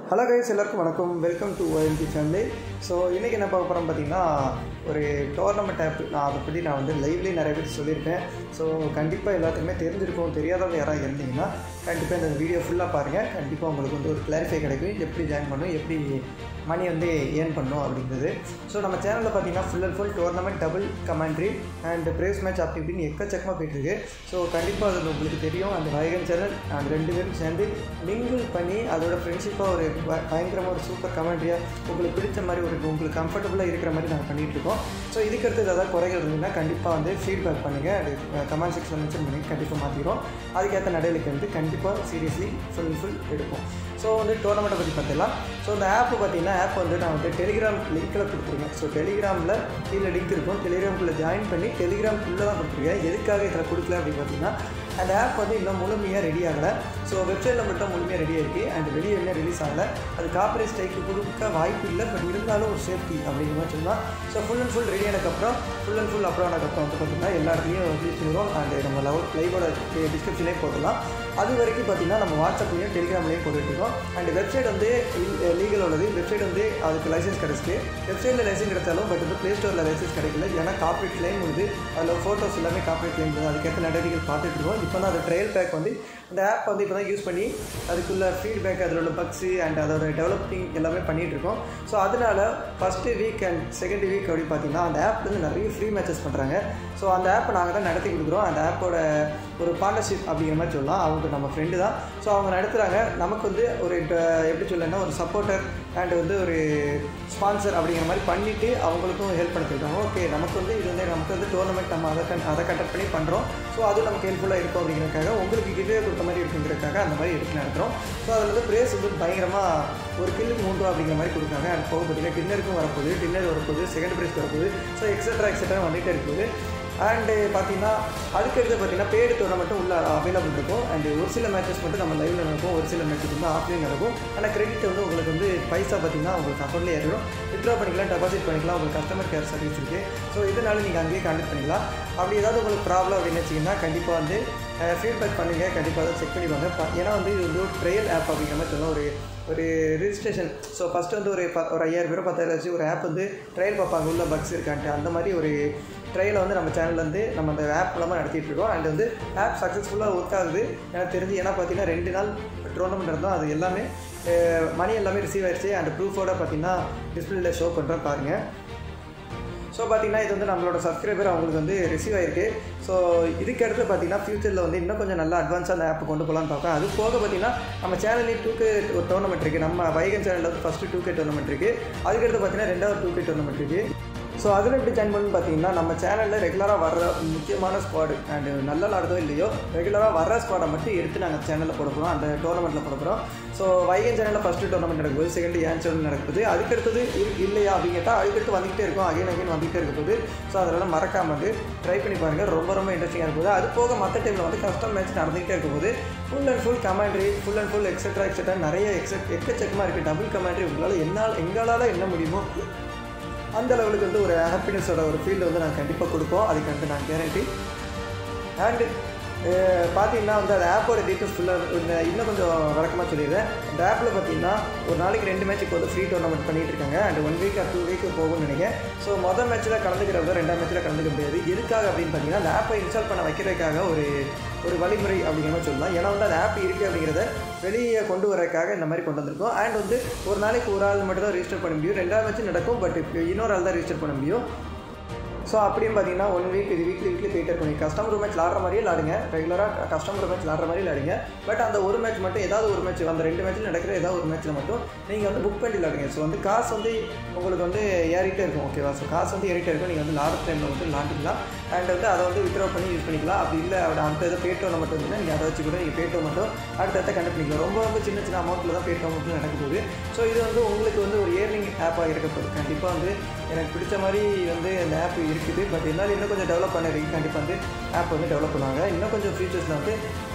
hello guys எல்லாருக்கும் வணக்கம் welcome to OLD family so இன்றைக்கி என்ன பார்க்க போகிறோம் பார்த்தீங்கன்னா ஒரு டோர்னமெண்ட் ஆப் நான் அதை பற்றி நான் வந்து லைவ்லேயே நிறைய பேர் சொல்லியிருக்கேன் ஸோ கண்டிப்பாக எல்லாத்துக்குமே தெரிஞ்சிருக்கும் தெரியாதவங்க யாராவது இருந்தீங்கன்னா கண்டிப்பாக இந்த வீடியோ ஃபுல்லாக பாருங்கள் கண்டிப்பாக உங்களுக்கு வந்து ஒரு கிளாரிஃபை கிடைக்கும் எப்படி ஜாயின் பண்ணணும் எப்படி மணி வந்து ஏர்ன் பண்ணணும் அப்படிங்கிறது ஸோ நம்ம சேனலில் பார்த்தீங்கன்னா full and full tournament double commentary and prize match அப்படி இப்படின்னு எக்கச்சக்கமாக போயிட்டுருக்கு ஸோ கண்டிப்பாக அது உங்களுக்கு தெரியும் அந்த வைகன் சேனல் அந்த ரெண்டு பேரும் சேர்ந்து மிங்கிள் பண்ணி அதோட ஃப்ரெண்ட்ஷிப்பாக ஒரு ப- பயங்கரமாக ஒரு சூப்பர் கமெண்ட்ரியாக உங்களுக்கு பிடிச்ச மாதிரி ஒரு உங்களுக்கு கம்ஃபர்டபுளாக இருக்கிற மாதிரி நாங்கள் பண்ணிகிட்டு இருக்கோம் ஸோ இதுக்கு அடுத்து ஏதாவது குறைகள் இருந்ததுன்னா கண்டிப்பாக வந்து ஃபீட்பேக் பண்ணுங்கள் அது கமெண்ட் செக்ஷனில் மென்ஷன் பண்ணி கண்டிப்பாக மாற்றிக்கிறோம் அதுக்கேற்ற நடவடிக்கை வந்து கண்டிப்பாக சீரியஸ்லி ஃபுல் ஃபுல் எடுப்போம் ஸோ வந்து டோர்னமெண்ட்டை பற்றி பார்த்துக்கலாம் ஸோ இந்த ஆப் பார்த்தீங்கன்னா ஆப் வந்து நான் வந்து டெலிகிராம் லிங்க்கில் கொடுத்துருக்கேன் ஸோ டெலிகிராமில் கீழே லிங்க் இருக்கும் டெலிகிராம்குள்ளே ஜாயின் பண்ணி டெலிகிராம்குள்ளே தான் கொடுத்துருக்கேன் எதுக்காக இதில் கொடுக்கல அப்படின்னு பார்த்தீங்கன்னா அந்த ஆப் வந்து இன்னும் முழுமையாக ரெடி ஆகலை ஸோ வெப்சைட்டில் மட்டும் முழுமையாக ரெடி ஆகிருக்கு அண்ட் வெளியே இன்னும் ரிலீஸ் ஆகலை அது காப்பரேட் ஸ்ட்ரைக்கு கொடுக்க வாய்ப்பு இல்லை பட் இருந்தாலும் ஒரு சேஃப்டி அப்படிங்கிற மாதிரி சொல்லலாம் so full and full ready ஆனதுக்கப்புறம் ஃபுல் அண்ட் ஃபுல் அப்புறம் ஆனதுக்கப்புறம் வந்து பார்த்தீங்கன்னா எல்லா இடத்துலையும் ரிலீஸ் பண்ணிடுவோம் அண்ட் நம்ம லவ் லைவோட டிஸ்கிரிப்ஷனே போடலாம் அது வரைக்கும் பார்த்தீங்கன்னா நம்ம வாட்ஸ்அப்லேயும் டெலிகிராம்லேயும் போட்டுருக்கோம் அண்ட் வெப்சைட் வந்து லீகல் உள்ளது வெப்சைட் வந்து அதுக்கு லைசன்ஸ் கிடச்சிருக்கு வெப்சைட்டில் லைசன்ஸ் கிடைச்சாலும் பட் வந்து ப்ளே ஸ்டோரில் லைசன்ஸ் கிடைக்கல ஏன்னா காப்பரேட் கிளைம் வந்து அதில் ஃபோட்டோஸ் எல்லாமே காப்பரேட் கிளைம் இருக்குது அதுக்கேற்ற நடவடிக்கைகள் பார்த்துட்டு இருக்கோம் இப்போ தான் அந்த ட்ரையல் பேக் வந்து அந்த ஆப் வந்து இப்போ தான் யூஸ் பண்ணி அதுக்குள்ள ஃபீட்பேக் அதில் உள்ள பக்ஸு அண்ட் அதோட டெவலப்பிங் எல்லாமே பண்ணிகிட்டு இருக்கோம் ஸோ அதனால first week and second week அப்படி பார்த்தீங்கன்னா அந்த ஆப்லேருந்து நிறைய ஃப்ரீ மேட்சஸ் பண்ணுறாங்க ஸோ அந்த ஆப்பை நாங்கள் தான் நடத்தி கொடுக்குறோம் அந்த ஆப்போட ஒரு பார்ட்னர்ஷிப் அப்படிங்கிற மாதிரி சொல்லலாம் அவங்க நம்ம ஃப்ரெண்டு தான் ஸோ அவங்க நடத்துகிறாங்க நமக்கு வந்து ஒரு ட- எப்படி சொல்லணும்னா ஒரு சப்போர்ட்டர் அண்ட் வந்து ஒரு ஸ்பான்சர் அப்படிங்கிற மாதிரி பண்ணிவிட்டு அவங்களுக்கும் ஹெல்ப் பண்ணி சொல்கிறாங்க ஓகே நமக்கு வந்து இது வந்து நமக்கு வந்து டோர்னமெண்ட் நம்ம அதை கன் அதை கண்டக்ட் பண்ணி பண்ணுறோம் ஸோ அது நமக்கு ஹெல்ப்ஃபுல்லாக இருக்கும் அப்படிங்கிறதுக்காக உங்களுக்கு கிட்டே கொடுத்த மாதிரி இருக்குங்கிறதுக்காக அந்த மாதிரி எடுத்து நடத்துகிறோம் ஸோ அதில் வந்து ப்ரைஸ் வந்து பயங்கரமாக ஒரு கில்லுக்கு மூன்று ரூபா அப்படிங்கிற மாதிரி கொடுக்குறாங்க அண்ட் போக பார்த்தீங்கன்னா டின்னருக்கும் வரப்போகுது டின்னர் வரப்போகுது செகண்ட் ப்ரைஸ் வரப்போகுது ஸோ எக்ஸட்ரா எக்ஸட்ரா வந்துகிட்டே இருக்குது அண்டு பார்த்தீங்கன்னா அதுக்கடுத்து பார்த்தீங்கன்னா பேடு டோர்னமெண்ட்டும் உள்ள அவைலபிள் இருக்கும் அண்ட் ஒரு சில மேட்சஸ் மட்டும் நம்ம லைவில் நடக்கும் ஒரு சில மேட்சஸ் வந்து ஆஃப்லைன் நடக்கும் ஆனால் கிரெடிட் வந்து உங்களுக்கு வந்து பைசா பார்த்தீங்கன்னா உங்களுக்கு அக்கௌண்ட்லேயே ஏறிடும் வித்ட்ரா பண்ணிக்கலாம் டெபாசிட் பண்ணிக்கலாம் உங்களுக்கு கஸ்டமர் கேர் சர்வீஸ் இருக்குது ஸோ இதனால நீங்கள் அங்கேயே கான்டெக்ட் பண்ணிக்கலாம் அப்படி ஏதாவது உங்களுக்கு ப்ராப்ளம் அப்படின்னு வச்சிங்கன்னா கண்டிப்பாக வந்து ஃபீட்பேக் பண்ணுங்கள் கண்டிப்பாக அதை செக் பண்ணி வாங்க ப- ஏன்னா வந்து இது வந்து ஒரு ட்ரையல் ஆப் அப்படிங்கிற மாதிரி சொல்லலாம் ஒரு ஒரு ரிஜிஸ்ட்ரேஷன் ஸோ ஃபஸ்ட்டு வந்து ஒரு ப ஒரு ஐயாயிரம் பேரோ பத்தாயிரம் வச்சு ஒரு ஆப் வந்து ட்ரையல் பார்ப்பாங்க உள்ள பக்ஸ் இருக்கான்ட்டு அந்த மாதிரி ஒரு ட்ரையலை வந்து நம்ம சேனல்லேருந்து நம்ம அந்த ஆப் மூலமாக நடத்திட்டு இருக்கோம் அண்ட் வந்து ஆப் சக்ஸஸ்ஃபுல்லாக ஒர்க் ஆகுது எனக்கு தெரிஞ்சு ஏன்னா பார்த்தீங்கன்னா ரெண்டு நாள் டோர்னமெண்ட் இருந்தோம் அது எல்லாமே மணி எல்லாமே ரிசீவ் ஆயிடுச்சு அண்ட் ப்ரூஃபோட பார்த்தீங்கன்னா டிஸ்பிளேல ஷோ பண்ணுறேன் பாருங்கள் ஸோ பார்த்தீங்கன்னா இது வந்து நம்மளோட சப்ஸ்கிரைபர் அவங்களுக்கு வந்து ரிசீவ் ஆயிருக்கு ஸோ இதுக்கு அடுத்து பார்த்தீங்கன்னா ஃபியூச்சரில் வந்து இன்னும் கொஞ்சம் நல்லா அட்வான்ஸாக அந்த ஆப் கொண்டு போகலான்னு பார்ப்பேன் அது போக பார்த்தீங்கன்னா நம்ம சேனல்லே டூ கே ஒரு டோர்னமெண்ட் இருக்குது நம்ம வைகன் சேனலில் வந்து ஃபஸ்ட்டு டூ கே டோர்னமெண்ட் இருக்குது அதுக்கடுத்து பார்த்தீங்கன்னா ரெண்டாவது டூ கே டோர்னமெண்ட் இருக்குது ஸோ அதில் எப்படி ஜாயின் பண்ணணும்னு பார்த்தீங்கன்னா நம்ம சேனலில் ரெகுலராக வர்ற முக்கியமான ஸ்குவாடு அண்ட் நல்ல விளாடுதோ இல்லையோ ரெகுலராக வர்ற ஸ்குவாடை மட்டும் எடுத்து நாங்கள் சேனலில் போட போகிறோம் அந்த டோர்னமெண்ட்டில் போட போகிறோம் ஸோ வைகன் சேனலில் ஃபஸ்ட்டு டோர்னமெண்ட் நடக்குது செகண்ட் ஏன் சேனல் நடக்குது அதுக்கடுத்தது இரு- இல்லையா அப்படின்னு கேட்டால் அதுக்கடுத்து வந்துகிட்டே இருக்கும் அகைன் அகைன் வந்துகிட்டே இருக்க போகுது ஸோ அதனால் மறக்காம வந்து ட்ரை பண்ணி பாருங்கள் ரொம்ப ரொம்ப இன்ட்ரெஸ்டிங்காக இருக்கும் அது போக மற்ற டைமில் வந்து கஸ்டம் மேட்ச் நடந்துகிட்டே இருக்கும் போது full and full commentary full and full extra extra நிறைய எக்ஸட் எக்கச்சக்கமாக இருக்குது டபுள் கமெண்ட்ரி உங்களால் என்னால் எங்களால் என்ன முடியுமோ அந்த லெவலுக்கு வந்து ஒரு ஹாப்பினஸோட ஒரு ஃபீல் வந்து நாங்கள் கண்டிப்பாக கொடுப்போம் அதுக்கு வந்து நான் கேரண்டி அண்டு பார்த்தீங்கன்னா வந்து அந்த ஆப்போட டீட்டெயில்ஸ் ஃபுல்லாக இன்னும் கொஞ்சம் விளக்கமாக சொல்லிடுறேன் அந்த ஆப்பில் பார்த்தீங்கன்னா ஒரு நாளைக்கு ரெண்டு மேட்ச்சுக்கு வந்து ஃப்ரீ டோர்னமெண்ட் பண்ணிட்டு இருக்காங்க and one week two week போகும்னு நினைக்கிறேன் ஸோ மொதல் மேட்ச்சில் கலந்துக்கிறவங்க ரெண்டாம் மேட்ச்சில் கலந்துக்க முடியாது எதுக்காக அப்படின்னு பார்த்தீங்கன்னா அந்த ஆப்பை இன்ஸ்டால் பண்ண வைக்கிறதுக்காக ஒரு ஒரு வழிமுறை அப்படிங்கிற மாதிரி சொல்லலாம் ஏன்னா வந்து அந்த ஆப் இருக்குது அப்படிங்கிறத வெளியே கொண்டு வரதுக்காக இந்த மாதிரி கொண்டு வந்திருக்கோம் அண்ட் வந்து ஒரு நாளைக்கு ஒரு ஆள் மட்டும் தான் ரிஜிஸ்டர் பண்ண முடியும் ரெண்டாவது மேட்ச் நடக்கும் பட் இன்னொரு ஆள் தான் ரிஜிஸ்டர் பண்ண முடியும் ஸோ அப்படியும் பார்த்தீங்கன்னா ஒன் வீக் இது வீக்லி வீக்லி போயிட்டே இருக்கும் நீங்கள் கஸ்டமர் மேட்ச் விளாடுற மாதிரியே விளாடுங்க ரெகுலராக கஸ்டமர் மேட்ச் விளாடுற மாதிரி விளாடுங்க பட் அந்த ஒரு மேட்ச் மட்டும் ஏதாவது ஒரு மேட்ச் அந்த ரெண்டு மேட்ச்சில் நடக்கிற ஏதாவது ஒரு மேட்ச்சில் மட்டும் நீங்கள் வந்து புக் பண்ணி விளாடுங்க ஸோ வந்து காசு வந்து உங்களுக்கு வந்து ஏறிட்டே இருக்கும் ஓகேவா ஸோ காசு வந்து ஏறிட்டே இருக்கும் நீங்கள் வந்து விளாடுற டைமில் வந்து விளாண்டுக்கலாம் அண்ட் வந்து அதை வந்து வித்ட்ரா பண்ணி யூஸ் பண்ணிக்கலாம் அப்படி இல்லை அப்படி அந்த இதை பேட்டோ மட்டும் இருந்ததுன்னா நீங்கள் அதை வச்சு கூட நீங்கள் பேட்டோ மட்டும் அடுத்தடுத்த கண்டக்ட் பண்ணிக்கலாம் ரொம்ப ரொம்ப சின்ன சின்ன அமௌண்ட்டில் தான் பேட்டோ மட்டும் நடக்க போகுது ஸோ இது வந்து உங்களுக்கு வந்து ஒரு ஏர்னிங் ஆப்பாக இருக்க போகுது கண்டிப்பாக வந்து எனக்கு பிடிச்ச மாதிரி வந்து அந்த ஆப் இருக்குது பட் இருந்தாலும் இன்னும் கொஞ்சம் டெவலப் பண்ண கண்டிப்பாக வந்து ஆப் வந்து டெவலப் பண்ணுவாங்க இன்னும் கொஞ்சம் ஃபீச்சர்ஸில் வந்து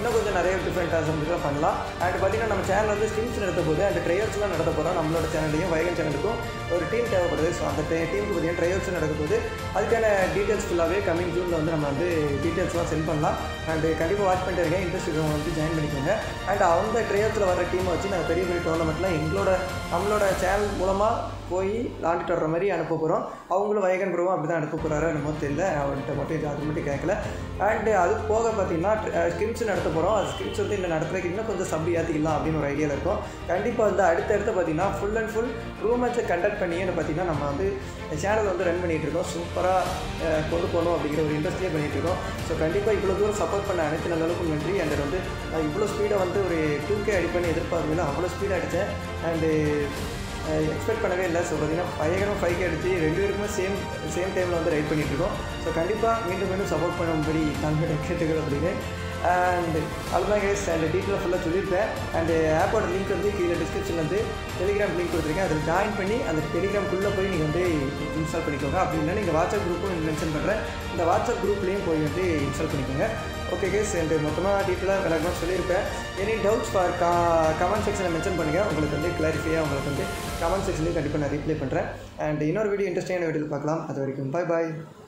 இன்னும் கொஞ்சம் நிறைய டிஃப்ரெண்ட்டாக சம்திங்லாம் பண்ணலாம் அண்ட் பார்த்தீங்கன்னா நம்ம சேனல் வந்து ஸ்கிம்ஸ் நடத்த போது அண்ட் ட்ரையல்ஸ்லாம் நடத்த போகிறோம் நம்மளோட சேனல்லையும் வைகன் சேனலுக்கும் ஒரு டீம் தேவைப்படுது ஸோ அந்த டீமுக்கு பார்த்தீங்கன்னா ட்ரையல்ஸ் நடக்க போது அதுக்கான டீட்டெயில்ஸ் ஃபுல்லாகவே கம்மிங் ஜூனில் வந்து நம்ம வந்து டீட்டெயில்ஸ்லாம் சென்ட் பண்ணலாம் அண்ட் கண்டிப்பாக வாட்ச் பண்ணிட்டு இருக்கேன் இன்ட்ரெஸ்ட் இருக்கவங்க வந்து ஜாயின் பண்ணிக்கோங்க அண்ட் அந்த ட்ரையல்ஸில் வர டீமை வச்சு நாங்கள் பெரிய பெரிய டோர்னமெண்ட்லாம் எங்களோட நம்மளோட சேனல் மூலமாக போய் விளாண்டுட்டு வர்ற மாதிரி அனுப்ப போகிறோம் அவங்களும் வயகன் ப்ரோவும் அப்படி தான் அனுப்ப போகிறாரோ என்னமோ தெரியல அவர்கிட்ட மட்டும் இது அது மட்டும் கேட்கல அண்டு அது போக பார்த்தீங்கன்னா ஸ்கிம்ஸ் நடத்த போகிறோம் அது ஸ்கிம்ஸ் வந்து இல்லை நடத்துறதுக்கு இன்னும் கொஞ்சம் சப் ஏற்றிக்கலாம் அப்படின்னு ஒரு ஐடியாவில் இருக்கும் கண்டிப்பாக வந்து அடுத்தடுத்து பார்த்தீங்கன்னா ஃபுல் அண்ட் ஃபுல் ரூம் மேட்சை கண்டக்ட் பண்ணியே பார்த்தீங்கன்னா நம்ம வந்து சேனல் வந்து ரன் பண்ணிகிட்டு இருக்கோம் சூப்பராக கொண்டு போகணும் அப்படிங்கிற ஒரு இன்ட்ரெஸ்ட்லேயே பண்ணிகிட்டு இருக்கோம் ஸோ கண்டிப்பாக இவ்வளோ தூரம் சப்போர்ட் பண்ண அனைத்து நல்ல அளவுக்கு நன்றி அண்ட் வந்து நான் இவ்வளோ ஸ்பீடை வந்து ஒரு டூ கே அடிப்பேன்னு எதிர்பார்க்கல அவ்வளோ ஸ்பீடாக அடித்தேன் அண்டு எக்ஸ்பெக்ட் பண்ணவே இல்லை ஸோ பார்த்தீங்கன்னா பயங்கரம் ஃபைவ் கே அடிச்சு ரெண்டு பேருக்குமே சேம் சேம் டைமில் வந்து ரைட் பண்ணிகிட்டு இருக்கோம் ஸோ கண்டிப்பாக மீண்டும் மீண்டும் சப்போர்ட் பண்ணும்படி தாங்கள் கேட்டுக்கிறோம் அப்படின்னு அண்ட் அதுதான் கேஸ் அண்ட் டீட்டெயில் ஃபுல்லாக சொல்லியிருப்பேன் அண்டு ஆப்போட லிங்க் வந்து கீழே டிஸ்கிரிப்ஷனில் வந்து டெலிகிராம் லிங்க் கொடுத்துருக்கேன் அதில் ஜாயின் பண்ணி அந்த டெலிகிராம்குள்ளே போய் நீங்கள் வந்து இன்ஸ்டால் பண்ணிக்கோங்க அப்படின்னா நீங்கள் வாட்ஸ்அப் குரூப்பும் மென்ஷன் பண்ணுறேன் இந்த வாட்ஸ்அப் குரூப்லேயும் போய் வந்து இன்ஸ்டால் பண்ணிக்கோங்க ஓகே கேஸ் அண்ட் மொத்தமாக டீட்டெயிலாக விளக்கமாக சொல்லியிருப்பேன் எனி டவுட்ஸ் ஃபார் கா கமெண்ட் செக்ஷனில் மென்ஷன் பண்ணுங்கள் உங்களுக்கு வந்து கிளாரிஃபையாக உங்களுக்கு வந்து கமெண்ட் செக்ஷன்லேயும் கண்டிப்பாக நான் ரீப்ளை பண்ணுறேன் அண்ட் இன்னொரு வீடியோ இன்ட்ரெஸ்டிங்கான வீடியோ பார்க்கலாம் அது வரைக்கும் பாய் பாய்